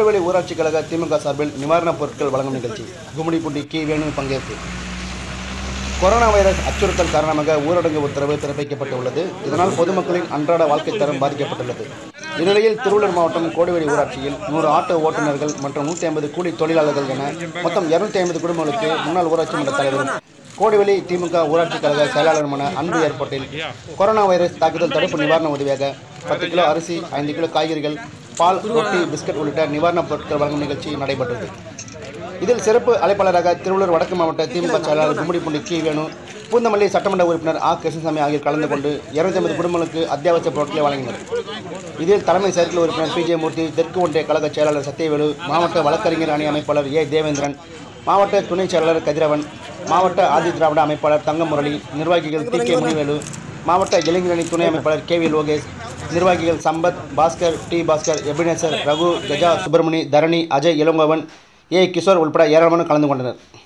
கோடுவேலி ஊராட்சி கழக திமுக சார்பில் நிவாரணப் பொருட்கள் வழங்கும் நிகழ்ச்சி கும்மிடிப்பூண்டி கி வேணு பங்கேற்பு கொரோனா வைரஸ் அச்சுறுத்தல் காரணமாக ஊரடங்கு உத்தரவு பிறப்பிக்கப்பட்டுள்ளது இதனால் பொதுமக்களின் அன்றாட வாழ்க்கை தரம் பாதிக்கப்பட்டுள்ளது இந்நிலையில் திருவள்ளூர் மாவட்டம் கோடுவேலி ஊராட்சியில் நூறு ஆட்டோ ஓட்டுநர்கள் மற்றும் நூற்றி ஐம்பது கூலி தொழிலாளர்கள் என மொத்தம் இருநூத்தி ஐம்பது குடும்பங்களுக்கு முன்னாள் ஊராட்சி மன்ற தலைவரும் கோடுவேலி திமுக ஊராட்சி கழக செயலாளருமான அன்பு ஏற்பாட்டில் கொரோனா வைரஸ் தாக்குதல் தடுப்பு நிவாரண உதவியாக பத்து கிலோ அரிசி ஐந்து கிலோ காய்கறிகள் பால் ரொட்டி பிஸ்கட் உள்ளிட்ட நிவாரணப் பொருட்கள் வழங்கும் நிகழ்ச்சி நடைபெற்றது இதில் சிறப்பு அழைப்பாளராக திருவள்ளூர் வடக்கு மாவட்ட திமுக செயலாளர் கும்மிடிப்பூண்டி கி வேணு பூந்தமல்லி சட்டமன்ற உறுப்பினர் ஆ கிருஷ்ணசாமி ஆகியோர் கலந்து கொண்டு இருநூத்தி ஐம்பது குடும்பங்களுக்கு அத்தியாவசிய பொருட்களை வழங்கினர் இதில் தலைமை செயற்குழு உறுப்பினர் பி ஜே மூர்த்தி தெற்கு ஒன்றிய கழக செயலாளர் சத்தியவேலு மாவட்ட வழக்கறிஞர் அணி அமைப்பாளர் ஏ தேவேந்திரன் மாவட்ட துணை செயலாளர் கதிரவன் மாவட்ட ஆதி திராவிட அமைப்பாளர் தங்கமுரளி நிர்வாகிகள் டி கே முனிவேலு மாவட்ட இளைஞரணி துணை அமைப்பாளர் கே வி லோகேஷ் நிர்வாகிகள் சம்பத் பாஸ்கர் டி பாஸ்கர் எபினேசர் ரகு கஜா சுப்பிரமணி தரணி அஜய் இளங்கோவன் ஏ கிஷோர் உள்பட ஏராளமான கலந்து கொண்டனர்